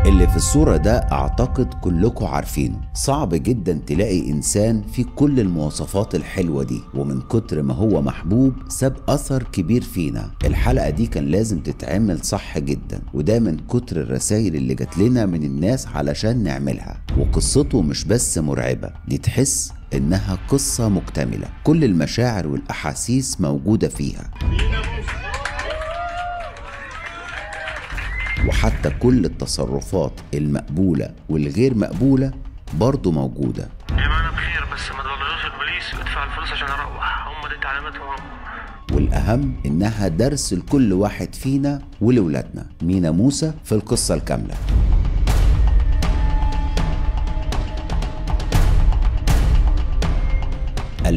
اللي في الصورة ده أعتقد كلكم عارفينه صعب جدا تلاقي إنسان فيه كل المواصفات الحلوة دي ومن كتر ما هو محبوب ساب أثر كبير فينا الحلقة دي كان لازم تتعمل صح جدا وده من كتر الرسائل اللي جات لنا من الناس علشان نعملها وقصته مش بس مرعبة دي تحس إنها قصة مكتملة كل المشاعر والأحاسيس موجودة فيها وحتى كل التصرفات المقبولة والغير مقبولة برضه موجودة جماعة بخير بس ما تبلغوش البوليس وادفع الفلوس عشان اروح هم دي تعليماتهم هم والأهم إنها درس لكل واحد فينا ولولادنا مينا موسى في القصة الكاملة –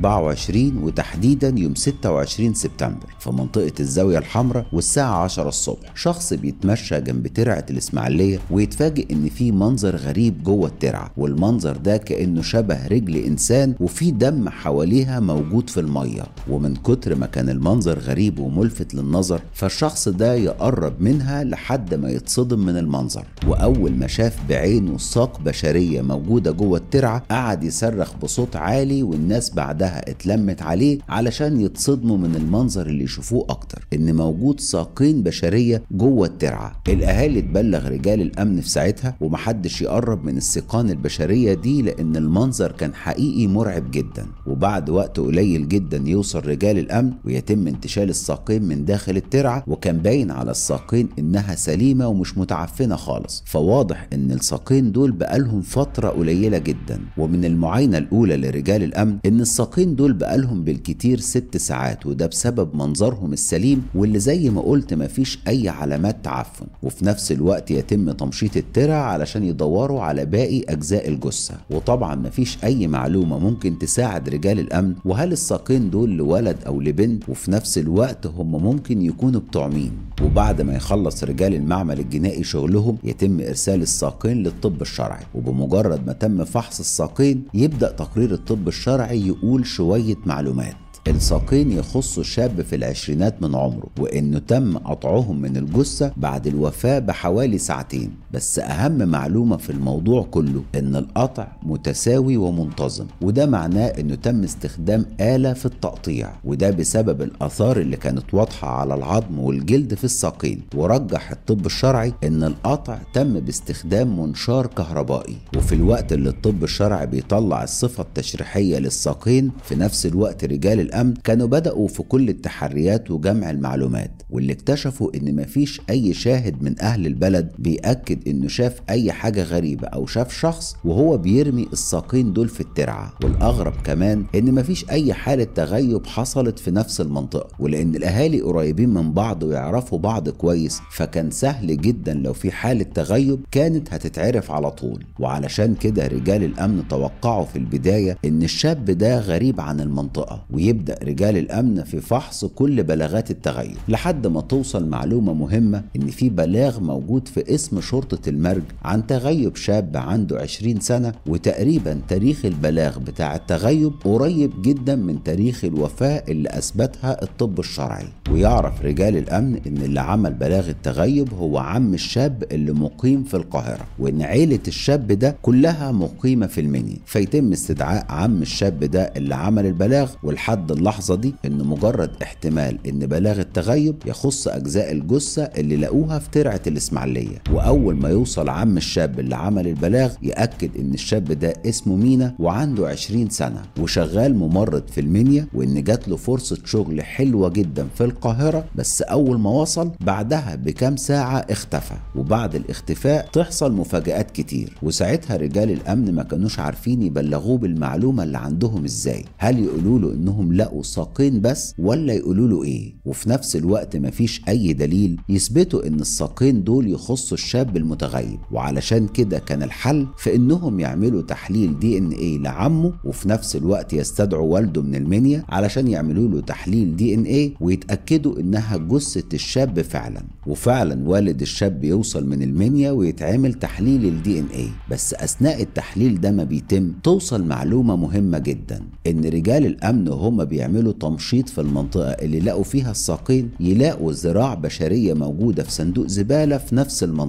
2024 وتحديدا يوم 26 سبتمبر في منطقة الزاوية الحمراء والساعة 10 الصبح شخص بيتمشى جنب ترعة الإسماعيلية ويتفاجئ إن في منظر غريب جوه الترعة والمنظر ده كأنه شبه رجل إنسان وفي دم حواليها موجود في المية ومن كتر ما كان المنظر غريب وملفت للنظر فالشخص ده يقرب منها لحد ما يتصدم من المنظر وأول ما شاف بعينه ساق بشرية موجودة جوه الترعة قعد يصرخ بصوت عالي والناس بعدها اتلمت عليه علشان يتصدموا من المنظر اللي يشوفوه اكتر ان موجود ساقين بشريه جوه الترعه الاهالي تبلغ رجال الامن في ساعتها ومحدش يقرب من السيقان البشريه دي لان المنظر كان حقيقي مرعب جدا وبعد وقت قليل جدا يوصل رجال الامن ويتم انتشال الساقين من داخل الترعه وكان باين على الساقين انها سليمه ومش متعفنه خالص فواضح ان الساقين دول بقالهم فتره قليله جدا ومن المعاينه الاولى لرجال الامن ان الساقين دول بقالهم بالكتير ست ساعات وده بسبب منظرهم السليم واللي زي ما قلت مفيش اي علامات تعفن وفي نفس الوقت يتم تمشيط الترع علشان يدوروا على باقي اجزاء الجثه وطبعا مفيش اي معلومه ممكن تساعد رجال الامن وهل الساقين دول لولد او لبنت وفي نفس الوقت هم ممكن يكونوا بتوع مين وبعد ما يخلص رجال المعمل الجنائي شغلهم يتم ارسال الساقين للطب الشرعي وبمجرد ما تم فحص الساقين يبدا تقرير الطب الشرعي يقول شويه معلومات الساقين يخصوا شاب في العشرينات من عمره وانه تم قطعهم من الجثه بعد الوفاه بحوالي ساعتين بس اهم معلومه في الموضوع كله ان القطع متساوي ومنتظم وده معناه انه تم استخدام اله في التقطيع وده بسبب الاثار اللي كانت واضحه على العظم والجلد في الساقين ورجح الطب الشرعي ان القطع تم باستخدام منشار كهربائي وفي الوقت اللي الطب الشرعي بيطلع الصفه التشريحيه للساقين في نفس الوقت رجال الامن كانوا بداوا في كل التحريات وجمع المعلومات واللي اكتشفوا ان مفيش اي شاهد من اهل البلد بيأكد انه شاف اي حاجه غريبه او شاف شخص وهو بيرمي الساقين دول في الترعه والاغرب كمان ان مفيش اي حاله تغيب حصلت في نفس المنطقه ولان الاهالي قريبين من بعض ويعرفوا بعض كويس فكان سهل جدا لو في حاله تغيب كانت هتتعرف على طول وعلشان كده رجال الامن توقعوا في البدايه ان الشاب ده غريب عن المنطقه ويبدا رجال الامن في فحص كل بلاغات التغيب لحد ما توصل معلومه مهمه ان في بلاغ موجود في اسم شرطه المرج عن تغيب شاب عنده 20 سنه وتقريبا تاريخ البلاغ بتاع التغيب قريب جدا من تاريخ الوفاه اللي اثبتها الطب الشرعي ويعرف رجال الامن ان اللي عمل بلاغ التغيب هو عم الشاب اللي مقيم في القاهره وان عيله الشاب ده كلها مقيمه في المنيا فيتم استدعاء عم الشاب ده اللي عمل البلاغ ولحد اللحظه دي ان مجرد احتمال ان بلاغ التغيب يخص اجزاء الجثه اللي لقوها في ترعه الاسماعيليه واول ما يوصل عم الشاب اللي عمل البلاغ ياكد ان الشاب ده اسمه مينا وعنده 20 سنه وشغال ممرض في المنيا وان جات له فرصه شغل حلوه جدا في القاهره بس اول ما وصل بعدها بكام ساعه اختفى وبعد الاختفاء تحصل مفاجات كتير وساعتها رجال الامن ما كانوش عارفين يبلغوه بالمعلومه اللي عندهم ازاي هل يقولوا له انهم لقوا ساقين بس ولا يقولوا له ايه وفي نفس الوقت مفيش اي دليل يثبتوا ان الساقين دول يخصوا الشاب المتغيب وعلشان كده كان الحل في انهم يعملوا تحليل دي ان ايه لعمه وفي نفس الوقت يستدعوا والده من المنيا علشان يعملوا له تحليل دي ان ايه ويتاكدوا انها جثه الشاب فعلا وفعلا والد الشاب يوصل من المنيا ويتعمل تحليل الدي ان ايه بس اثناء التحليل ده ما بيتم توصل معلومه مهمه جدا ان رجال الامن وهم بيعملوا تمشيط في المنطقه اللي لقوا فيها الساقين يلاقوا ذراع بشريه موجوده في صندوق زباله في نفس المنطقه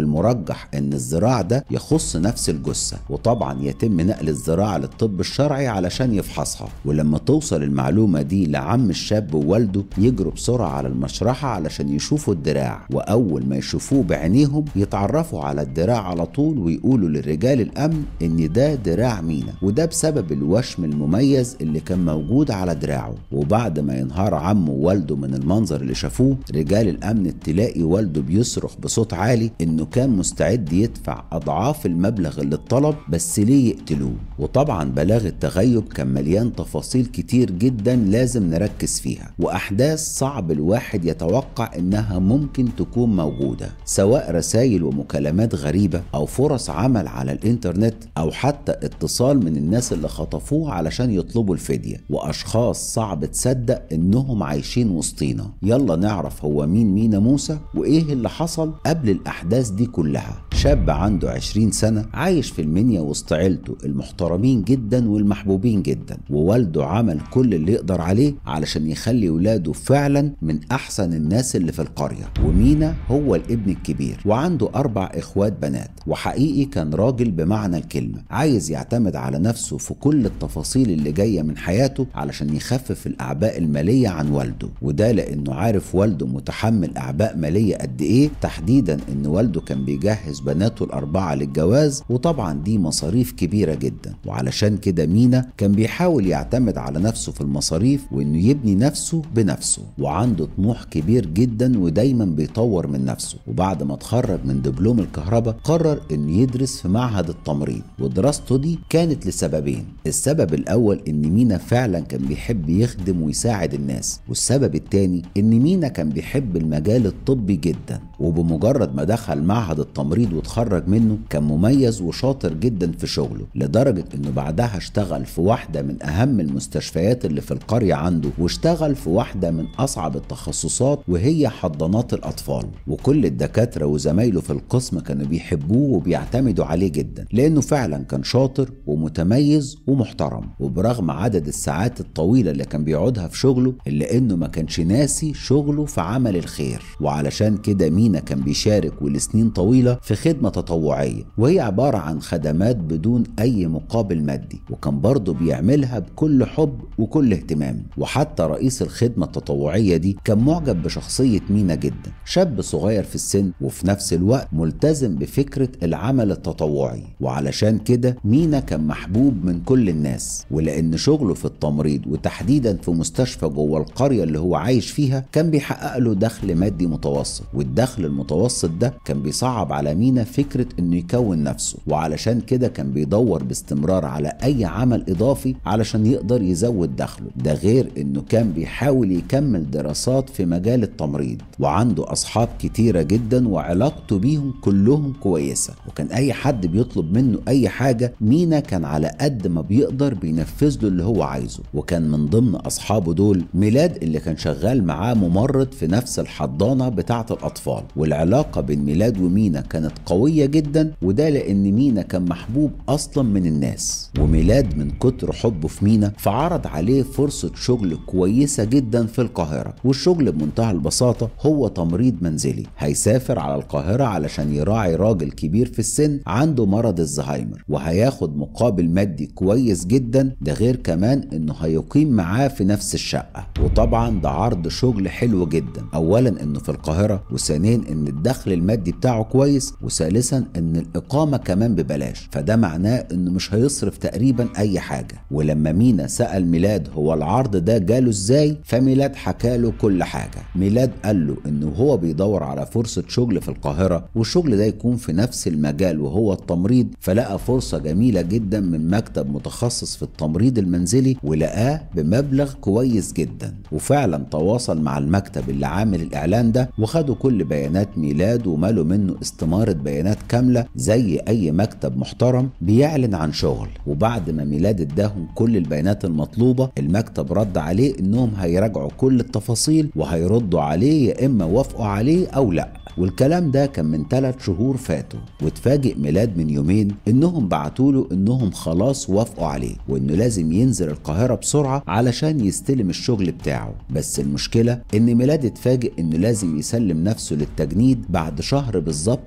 والمرجح ان الذراع ده يخص نفس الجثة وطبعا يتم نقل الذراع للطب الشرعي علشان يفحصها ولما توصل المعلومة دي لعم الشاب ووالده يجروا بسرعة على المشرحة علشان يشوفوا الدراع وأول ما يشوفوه بعينيهم يتعرفوا على الدراع على طول ويقولوا لرجال الأمن إن ده دراع مينا وده بسبب الوشم المميز اللي كان موجود على دراعه وبعد ما ينهار عمه ووالده من المنظر اللي شافوه رجال الأمن تلاقي والده بيصرخ بصوت عالي إنه كان مستعد يدفع أضعاف المبلغ اللي اتطلب بس ليه يقتلوه وطبعا بلاغ التغيب كان مليان تفاصيل كتير جدا لازم نركز فيها وأحداث صعب الواحد يتوقع إنها ممكن تكون موجودة سواء رسائل ومكالمات غريبة أو فرص عمل على الإنترنت أو حتى اتصال من الناس اللي خطفوه علشان يطلبوا الفدية وأشخاص صعب تصدق إنهم عايشين وسطينا يلا نعرف هو مين مينا موسى وإيه اللي حصل قبل الأحداث دي كلها شاب عنده 20 سنة عايش في المنيا وسط عيلته المحترمين جدا والمحبوبين جدا ووالده عمل كل اللي يقدر عليه علشان يخلي ولاده فعلا من أحسن الناس اللي في القرية ومينا هو الابن الكبير وعنده أربع إخوات بنات وحقيقي كان راجل بمعنى الكلمة عايز يعتمد على نفسه في كل التفاصيل اللي جاية من حياته علشان يخفف الأعباء المالية عن والده وده لأنه عارف والده متحمل أعباء مالية قد إيه تحديدا إن والده كان بيجهز بناته الأربعة للجواز وطبعا دي مصاريف كبيرة جدا وعلشان كده مينا كان بيحاول يعتمد على نفسه في المصاريف وإنه يبني نفسه بنفسه وعنده طموح كبير جدا ودايما بيطور من نفسه وبعد ما اتخرج من دبلوم الكهرباء قرر إنه يدرس في معهد التمريض ودراسته دي كانت لسببين السبب الأول إن مينا فعلا كان بيحب يخدم ويساعد الناس والسبب التاني إن مينا كان بيحب المجال الطبي جدا وبمجرد ما دخل معهد التمريض واتخرج منه كان مميز وشاطر جدا في شغله لدرجة انه بعدها اشتغل في واحدة من اهم المستشفيات اللي في القرية عنده واشتغل في واحدة من اصعب التخصصات وهي حضانات الاطفال وكل الدكاترة وزمايله في القسم كانوا بيحبوه وبيعتمدوا عليه جدا لانه فعلا كان شاطر ومتميز ومحترم وبرغم عدد الساعات الطويلة اللي كان بيقعدها في شغله الا انه ما كانش ناسي شغله في عمل الخير وعلشان كده مينا كان بيشارك ولسنين طويلة في خدمة تطوعية وهي عبارة عن خدمات بدون أي مقابل مادي وكان برضه بيعملها بكل حب وكل اهتمام وحتى رئيس الخدمة التطوعية دي كان معجب بشخصية مينا جدا شاب صغير في السن وفي نفس الوقت ملتزم بفكرة العمل التطوعي وعلشان كده مينا كان محبوب من كل الناس ولأن شغله في التمريض وتحديدا في مستشفى جوه القرية اللي هو عايش فيها كان بيحقق له دخل مادي متوسط والدخل المتوسط ده كان بيصعب على مينا فكرة انه يكون نفسه وعلشان كده كان بيدور باستمرار على اي عمل اضافي علشان يقدر يزود دخله ده غير انه كان بيحاول يكمل دراسات في مجال التمريض وعنده اصحاب كتيرة جدا وعلاقته بيهم كلهم كويسة وكان اي حد بيطلب منه اي حاجة مينا كان على قد ما بيقدر بينفذ له اللي هو عايزه وكان من ضمن اصحابه دول ميلاد اللي كان شغال معاه ممرض في نفس الحضانة بتاعة الاطفال والعلاقة بين ميلاد ومينا كانت قوية جدا وده لأن مينا كان محبوب أصلا من الناس وميلاد من كتر حبه في مينا فعرض عليه فرصة شغل كويسة جدا في القاهرة والشغل بمنتهى البساطة هو تمريض منزلي هيسافر على القاهرة علشان يراعي راجل كبير في السن عنده مرض الزهايمر وهياخد مقابل مادي كويس جدا ده غير كمان انه هيقيم معاه في نفس الشقة وطبعا ده عرض شغل حلو جدا اولا انه في القاهرة وثانيا ان الدخل المادي بتاعه كويس وثالثا ان الاقامه كمان ببلاش فده معناه انه مش هيصرف تقريبا اي حاجه ولما مينا سال ميلاد هو العرض ده جاله ازاي فميلاد حكى له كل حاجه ميلاد قال له انه هو بيدور على فرصه شغل في القاهره والشغل ده يكون في نفس المجال وهو التمريض فلقى فرصه جميله جدا من مكتب متخصص في التمريض المنزلي ولقاه بمبلغ كويس جدا وفعلا تواصل مع المكتب اللي عامل الاعلان ده وخدوا كل بيانات ميلاد ومالوا منه استمارة بيانات كاملة زي أي مكتب محترم بيعلن عن شغل وبعد ما ميلاد اداهم كل البيانات المطلوبة المكتب رد عليه إنهم هيراجعوا كل التفاصيل وهيردوا عليه يا إما وافقوا عليه أو لأ والكلام ده كان من ثلاث شهور فاتوا واتفاجئ ميلاد من يومين انهم بعتوا له انهم خلاص وافقوا عليه وانه لازم ينزل القاهره بسرعه علشان يستلم الشغل بتاعه بس المشكله ان ميلاد اتفاجئ انه لازم يسلم نفسه للتجنيد بعد شهر بالظبط من تاريخ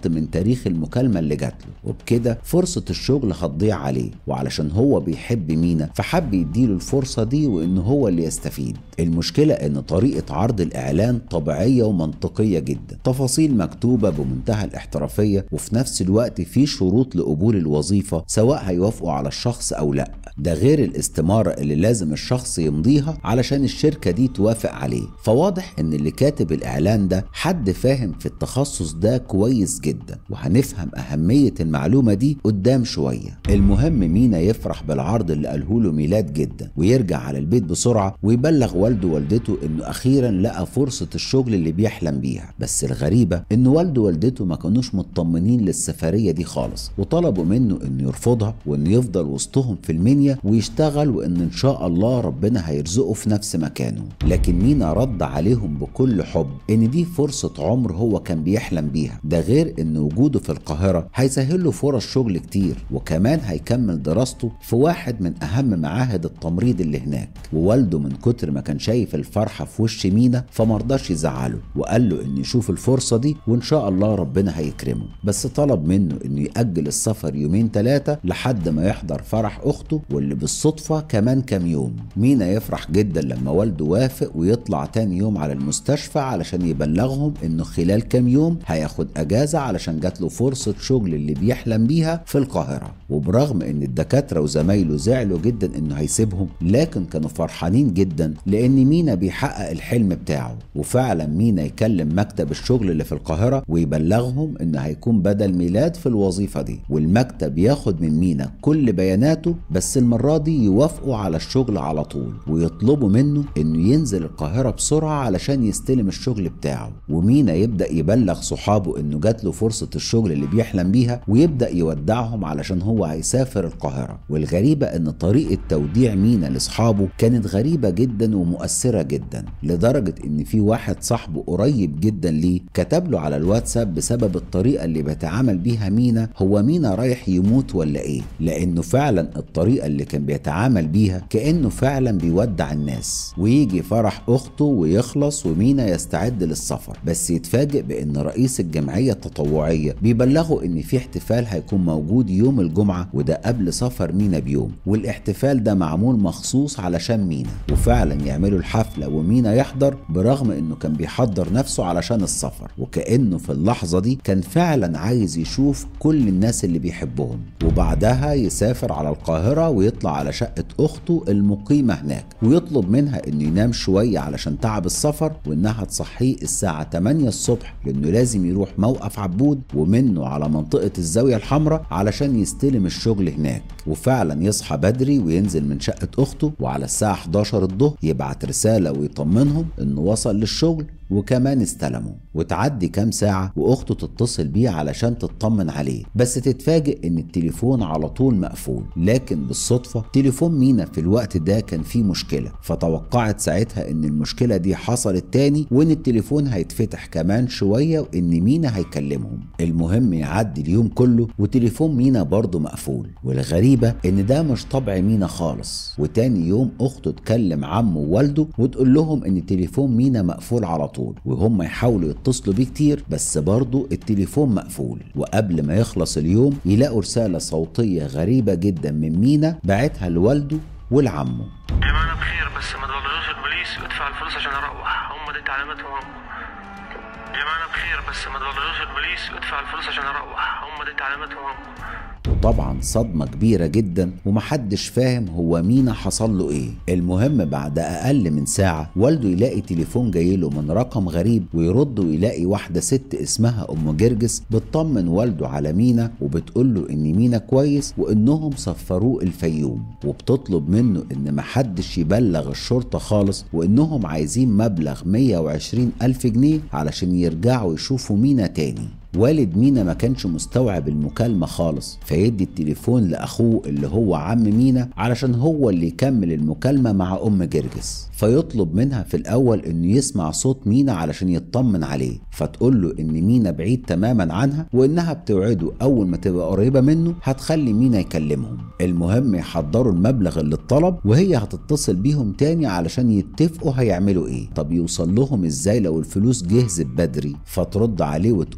تاريخ المكالمة اللي جات له وبكده فرصة الشغل هتضيع عليه وعلشان هو بيحب مينا فحب يديله الفرصة دي وإن هو اللي يستفيد المشكلة إن طريقة عرض الإعلان طبيعية ومنطقية جدا تفاصيل مكتوبة بمنتهى الاحترافية وفي نفس الوقت في شروط لقبول الوظيفة سواء هيوافقوا على الشخص أو لأ ده غير الاستمارة اللي لازم الشخص يمضيها علشان الشركة دي توافق عليه فواضح إن اللي كاتب الإعلان ده حد فاهم في التخصص ده كويس جدا وهنفهم أهمية المعلومة دي قدام شوية المهم مينا يفرح بالعرض اللي قاله له ميلاد جدا ويرجع على البيت بسرعة ويبلغ والده ووالدته إنه أخيرا لقى فرصة الشغل اللي بيحلم بيها بس الغريبة إن والده ووالدته ما كانوش مطمنين للسفرية دي خالص وطلبوا منه إنه يرفضها وإنه يفضل وسطهم في المنيا ويشتغل وإن إن شاء الله ربنا هيرزقه في نفس مكانه لكن مينا رد عليهم بكل حب إن دي فرصة عمر هو كان بيحلم بيها ده غير إن وجوده في القاهرة هيسهل له فرص شغل كتير وكمان هيكمل دراسته في واحد من أهم معاهد التمريض اللي هناك ووالده من كتر ما كان شايف الفرحة في وش مينا فمرضاش يزعله وقال له إن يشوف الفرصة دي وإن شاء الله ربنا هيكرمه بس طلب منه إنه يأجل السفر يومين ثلاثة لحد ما يحضر فرح أخته واللي بالصدفة كمان كام يوم مينا يفرح جدا لما والده وافق ويطلع تاني يوم على المستشفى علشان يبلغهم إنه خلال كام يوم هياخد أجازة علشان جات له فرصة شغل اللي بيحلم بيها في القاهرة وبرغم إن الدكاترة وزمايله زعلوا جدا إنه هيسيبهم لكن كانوا فرحانين جدا لأن مينا بيحقق الحلم بتاعه وفعلا مينا يكلم مكتب الشغل اللي في القاهرة ويبلغهم إنه هيكون بدل ميلاد في الوظيفة دي والمكتب ياخد من مينا كل بياناته بس المرة دي يوافقوا على الشغل على طول ويطلبوا منه إنه ينزل القاهرة بسرعة علشان يستلم الشغل بتاعه ومينا يبدأ يبلغ صحابه إنه جات له فرصة الشغل اللي بيحلم بيها ويبدأ يودعهم علشان هو هيسافر القاهرة والغريبة إن طريقة توديع مينا لأصحابه كانت غريبة جدا ومؤثرة جدا لدرجة إن في واحد صاحبه قريب جدا ليه كتب له على الواتساب بسبب الطريقة اللي بيتعامل بيها مينا هو مينا رايح يموت ولا إيه لأنه فعلا الطريقة اللي كان بيتعامل بيها كأنه فعلا بيودع الناس ويجي فرح أخته ويخلص ومينا يستعد للسفر بس يتفاجئ بأن رئيس الجمعية التطوعية بيبلغه إن في احتفال هيكون موجود يوم الجمعة وده قبل سفر مينا بيوم والاحتفال ده معمول مخصوص علشان مينا وفعلا يعملوا الحفلة ومينا يحضر برغم إنه كان بيحضر نفسه علشان السفر وكأنه في اللحظة دي كان فعلا عايز يشوف كل الناس اللي بيحبهم وبعدها يسافر على القاهرة ويطلع على شقة أخته المقيمة هناك ويطلب منها إنه ينام شوية علشان تعب السفر وإنها تصحيه الساعة 8 الصبح لأنه لازم يروح موقف عبود ومنه على منطقة الزاوية الحمراء علشان يستلم الشغل هناك وفعلا يصحى بدري وينزل من شقة أخته وعلى الساعة 11 الظهر يبعت رسالة ويطمنهم إنه وصل للشغل وكمان استلموا وتعدي كام ساعة وأخته تتصل بيه علشان تطمن عليه بس تتفاجئ إن التليفون على طول مقفول لكن بالصدفة تليفون مينا في الوقت ده كان فيه مشكلة فتوقعت ساعتها إن المشكلة دي حصلت تاني وإن التليفون هيتفتح كمان شوية وإن مينا هيكلمهم المهم يعدي اليوم كله وتليفون مينا برضه مقفول والغريبة إن ده مش طبع مينا خالص وتاني يوم أخته تكلم عمه ووالده وتقول لهم إن تليفون مينا مقفول على طول وهم يحاولوا يتصلوا بيه كتير بس برضه التليفون مقفول وقبل ما يخلص اليوم يلاقوا رسالة صوتية غريبة جدا من مينا بعتها لوالده ولعمه جماعة بخير بس ما تبلغوش البوليس وادفع الفلوس عشان اروح هم دي تعليماتهم هم جماعة بخير بس ما تبلغوش البوليس وادفع الفلوس عشان اروح هم دي تعليماتهم هم وطبعا صدمة كبيرة جدا ومحدش فاهم هو مينا حصل له ايه المهم بعد اقل من ساعة والده يلاقي تليفون جايله من رقم غريب ويرد ويلاقي واحدة ست اسمها ام جرجس بتطمن والده على مينا وبتقول له ان مينا كويس وانهم سفروه الفيوم وبتطلب منه ان محدش يبلغ الشرطة خالص وانهم عايزين مبلغ 120 الف جنيه علشان يرجعوا يشوفوا مينا تاني والد مينا ما كانش مستوعب المكالمة خالص فيدي التليفون لأخوه اللي هو عم مينا علشان هو اللي يكمل المكالمة مع أم جرجس فيطلب منها في الأول إنه يسمع صوت مينا علشان يطمن عليه فتقول له إن مينا بعيد تماما عنها وإنها بتوعده أول ما تبقى قريبة منه هتخلي مينا يكلمهم المهم يحضروا المبلغ اللي اتطلب وهي هتتصل بيهم تاني علشان يتفقوا هيعملوا إيه طب يوصل لهم إزاي لو الفلوس جهزت بدري فترد عليه وتقول له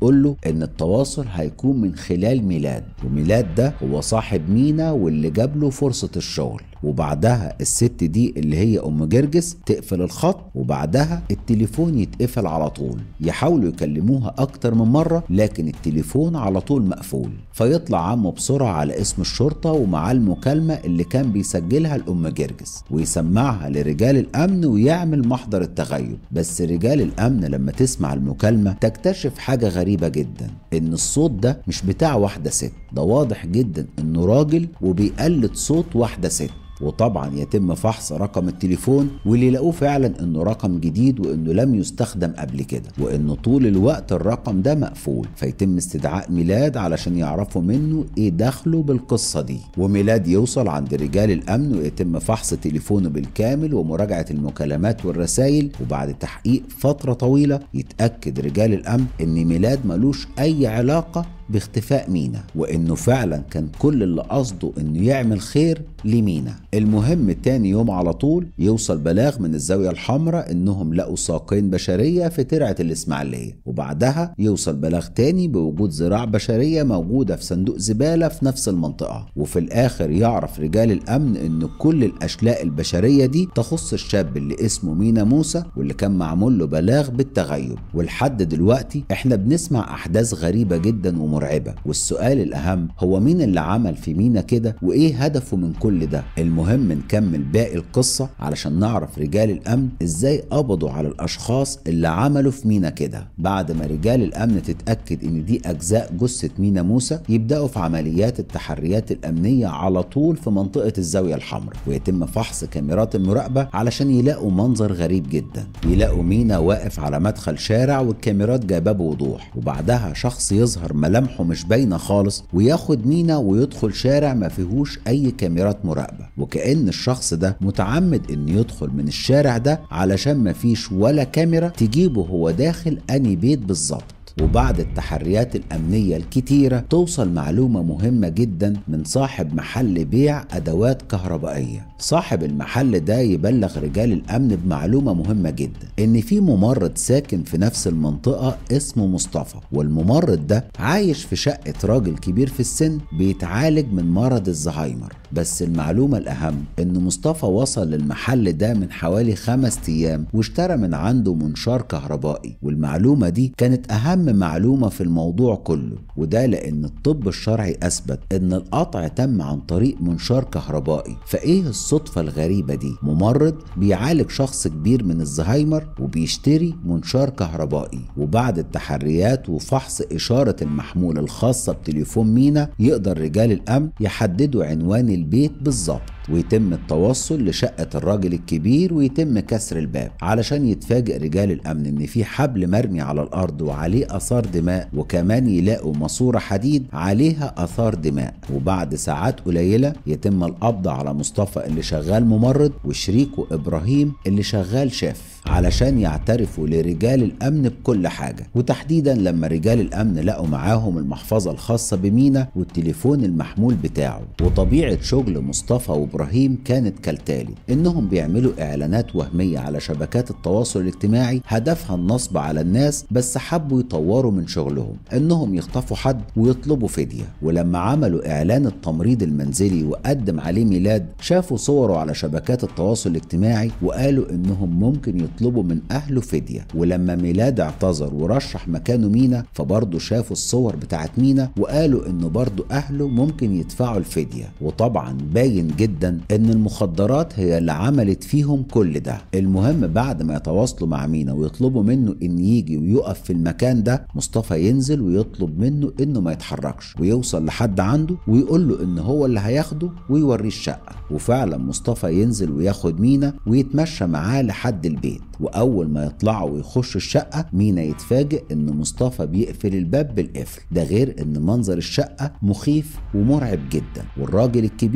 ان التواصل هيكون من خلال ميلاد وميلاد ده هو صاحب مينا واللي جاب له فرصة الشغل وبعدها الست دي اللي هي ام جرجس تقفل الخط وبعدها التليفون يتقفل على طول يحاولوا يكلموها اكتر من مرة لكن التليفون على طول مقفول فيطلع عمه بسرعة على اسم الشرطة ومعاه المكالمة اللي كان بيسجلها الام جرجس ويسمعها لرجال الامن ويعمل محضر التغيب بس رجال الامن لما تسمع المكالمة تكتشف حاجة غريبة جدا ان الصوت ده مش بتاع واحدة ست ده واضح جدا انه راجل وبيقلد صوت واحدة ست وطبعا يتم فحص رقم التليفون واللي يلاقوه فعلا انه رقم جديد وانه لم يستخدم قبل كده وانه طول الوقت الرقم ده مقفول فيتم استدعاء ميلاد علشان يعرفوا منه ايه دخله بالقصة دي وميلاد يوصل عند رجال الامن ويتم فحص تليفونه بالكامل ومراجعة المكالمات والرسائل وبعد تحقيق فترة طويلة يتأكد رجال الامن ان ميلاد ملوش اي علاقة باختفاء مينا وانه فعلا كان كل اللي قصده انه يعمل خير لمينا المهم تاني يوم على طول يوصل بلاغ من الزاوية الحمراء انهم لقوا ساقين بشرية في ترعة الاسماعيلية وبعدها يوصل بلاغ تاني بوجود ذراع بشرية موجودة في صندوق زبالة في نفس المنطقة وفي الاخر يعرف رجال الامن ان كل الاشلاء البشرية دي تخص الشاب اللي اسمه مينا موسى واللي كان معمول له بلاغ بالتغيب ولحد دلوقتي احنا بنسمع احداث غريبة جدا ومرعبة مرعبة والسؤال الأهم هو مين اللي عمل في مينا كده وإيه هدفه من كل ده المهم نكمل باقي القصة علشان نعرف رجال الأمن إزاي قبضوا على الأشخاص اللي عملوا في مينا كده بعد ما رجال الأمن تتأكد إن دي أجزاء جثة مينا موسى يبدأوا في عمليات التحريات الأمنية على طول في منطقة الزاوية الحمراء ويتم فحص كاميرات المراقبة علشان يلاقوا منظر غريب جدا يلاقوا مينا واقف على مدخل شارع والكاميرات جايباه بوضوح وبعدها شخص يظهر ملامحه ملامحه مش باينه خالص وياخد مينا ويدخل شارع ما فيهوش اي كاميرات مراقبه وكأن الشخص ده متعمد انه يدخل من الشارع ده علشان ما فيش ولا كاميرا تجيبه هو داخل اني بيت بالظبط وبعد التحريات الأمنية الكتيرة توصل معلومة مهمة جدا من صاحب محل بيع أدوات كهربائية صاحب المحل ده يبلغ رجال الأمن بمعلومة مهمة جدا إن في ممرض ساكن في نفس المنطقة اسمه مصطفى والممرض ده عايش في شقة راجل كبير في السن بيتعالج من مرض الزهايمر بس المعلومة الأهم إن مصطفى وصل للمحل ده من حوالي خمس أيام واشترى من عنده منشار كهربائي والمعلومة دي كانت أهم معلومة في الموضوع كله وده لأن الطب الشرعي أثبت إن القطع تم عن طريق منشار كهربائي فإيه الصدفة الغريبة دي ممرض بيعالج شخص كبير من الزهايمر وبيشتري منشار كهربائي وبعد التحريات وفحص إشارة المحمول الخاصة بتليفون مينا يقدر رجال الأمن يحددوا عنوان البيت بالظبط ويتم التوصل لشقة الراجل الكبير ويتم كسر الباب علشان يتفاجئ رجال الأمن إن في حبل مرمي على الأرض وعليه آثار دماء وكمان يلاقوا ماسورة حديد عليها آثار دماء وبعد ساعات قليلة يتم القبض على مصطفى اللي شغال ممرض وشريكه إبراهيم اللي شغال شيف علشان يعترفوا لرجال الأمن بكل حاجة وتحديدا لما رجال الأمن لقوا معاهم المحفظة الخاصة بمينا والتليفون المحمول بتاعه وطبيعة شغل مصطفى وإبراهيم كانت كالتالي إنهم بيعملوا إعلانات وهمية على شبكات التواصل الاجتماعي هدفها النصب على الناس بس حبوا يطوروا من شغلهم إنهم يخطفوا حد ويطلبوا فدية ولما عملوا إعلان التمريض المنزلي وقدم عليه ميلاد شافوا صوره على شبكات التواصل الاجتماعي وقالوا إنهم ممكن يطلبوا من أهله فدية ولما ميلاد اعتذر ورشح مكانه مينا فبرضه شافوا الصور بتاعت مينا وقالوا إنه برضه أهله ممكن يدفعوا الفدية وطبعا باين جدا إن المخدرات هي اللي عملت فيهم كل ده المهم بعد ما يتواصلوا مع مينا ويطلبوا منه إن يجي ويقف في المكان ده مصطفى ينزل ويطلب منه إنه ما يتحركش ويوصل لحد عنده ويقول له إن هو اللي هياخده ويوريه الشقة وفعلا مصطفى ينزل وياخد مينا ويتمشى معاه لحد البيت واول ما يطلعوا ويخشوا الشقه مينا يتفاجئ ان مصطفى بيقفل الباب بالقفل ده غير ان منظر الشقه مخيف ومرعب جدا والراجل الكبير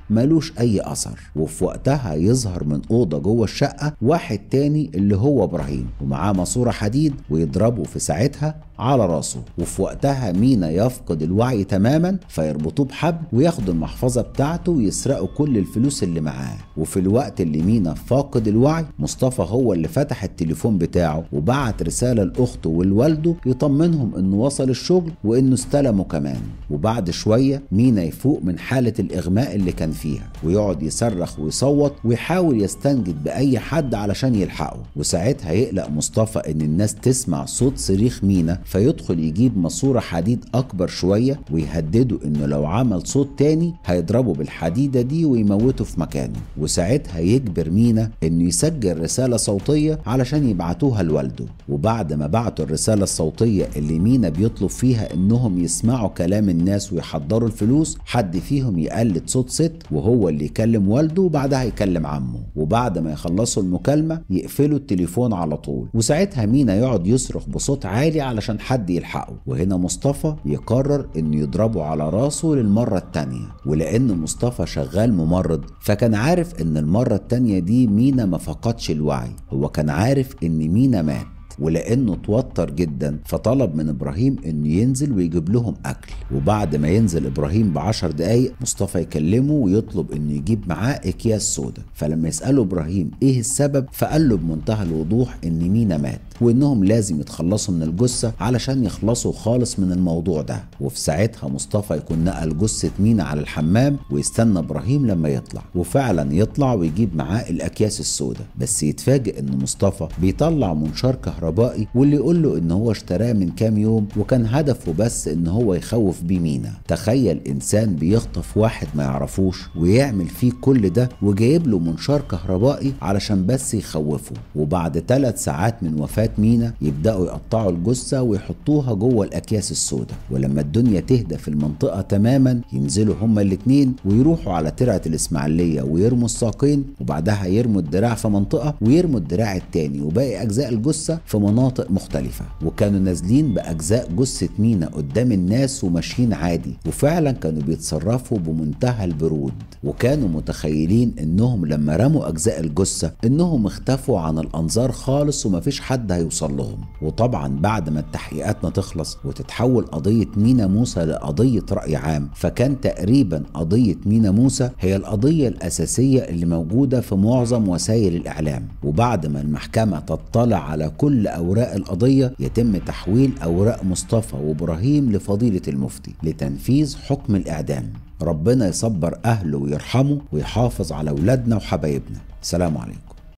ملوش أي أثر وفي وقتها يظهر من أوضة جوه الشقة واحد تاني اللي هو إبراهيم ومعاه ماسورة حديد ويضربه في ساعتها على راسه وفي وقتها مينا يفقد الوعي تماما فيربطوه بحبل وياخدوا المحفظة بتاعته ويسرقوا كل الفلوس اللي معاه وفي الوقت اللي مينا فاقد الوعي مصطفى هو اللي فتح التليفون بتاعه وبعت رسالة لأخته ولوالده يطمنهم إنه وصل الشغل وإنه استلموا كمان وبعد شوية مينا يفوق من حالة الإغماء اللي كان فيها ويقعد يصرخ ويصوت ويحاول يستنجد بأي حد علشان يلحقه وساعتها يقلق مصطفى إن الناس تسمع صوت صريخ مينا فيدخل يجيب ماسورة حديد أكبر شوية ويهدده إنه لو عمل صوت تاني هيضربه بالحديدة دي ويموته في مكانه وساعتها يجبر مينا إنه يسجل رسالة صوتية علشان يبعتوها لوالده وبعد ما بعتوا الرسالة الصوتية اللي مينا بيطلب فيها إنهم يسمعوا كلام الناس ويحضروا الفلوس حد فيهم يقلد صوت ست وهو اللي يكلم والده وبعدها يكلم عمه وبعد ما يخلصوا المكالمة يقفلوا التليفون على طول وساعتها مينا يقعد يصرخ بصوت عالي علشان حد يلحقه وهنا مصطفى يقرر انه يضربه على راسه للمرة التانية ولان مصطفى شغال ممرض فكان عارف ان المرة التانية دي مينا ما فقدش الوعي هو كان عارف ان مينا مات ولانه اتوتر جدا فطلب من ابراهيم انه ينزل ويجيب لهم اكل وبعد ما ينزل ابراهيم بعشر دقايق مصطفى يكلمه ويطلب انه يجيب معاه اكياس سودا فلما يساله ابراهيم ايه السبب فقال له بمنتهى الوضوح ان مينا مات وانهم لازم يتخلصوا من الجثه علشان يخلصوا خالص من الموضوع ده وفي ساعتها مصطفى يكون نقل جثه مينا على الحمام ويستنى ابراهيم لما يطلع وفعلا يطلع ويجيب معاه الاكياس السوداء بس يتفاجئ ان مصطفى بيطلع منشار كهربائي واللي يقول له ان هو اشتراه من كام يوم وكان هدفه بس ان هو يخوف بيه مينا تخيل انسان بيخطف واحد ما يعرفوش ويعمل فيه كل ده وجايب له منشار كهربائي علشان بس يخوفه وبعد ثلاث ساعات من وفاه مينا يبداوا يقطعوا الجثه ويحطوها جوه الاكياس السوداء ولما الدنيا تهدى في المنطقه تماما ينزلوا هما الاتنين ويروحوا على ترعه الاسماعيليه ويرموا الساقين وبعدها يرموا الدراع في منطقه ويرموا الدراع التاني وباقي اجزاء الجثه في مناطق مختلفه وكانوا نازلين باجزاء جثه مينا قدام الناس وماشيين عادي وفعلا كانوا بيتصرفوا بمنتهى البرود وكانوا متخيلين انهم لما رموا اجزاء الجثه انهم اختفوا عن الانظار خالص ومفيش حد هيوصل لهم وطبعا بعد ما التحقيقات ما تخلص وتتحول قضيه مينا موسى لقضيه راي عام فكان تقريبا قضيه مينا موسى هي القضيه الاساسيه اللي موجوده في معظم وسائل الاعلام وبعد ما المحكمه تطلع على كل اوراق القضيه يتم تحويل اوراق مصطفى وابراهيم لفضيله المفتي لتنفيذ حكم الاعدام ربنا يصبر اهله ويرحمه ويحافظ على اولادنا وحبايبنا سلام عليكم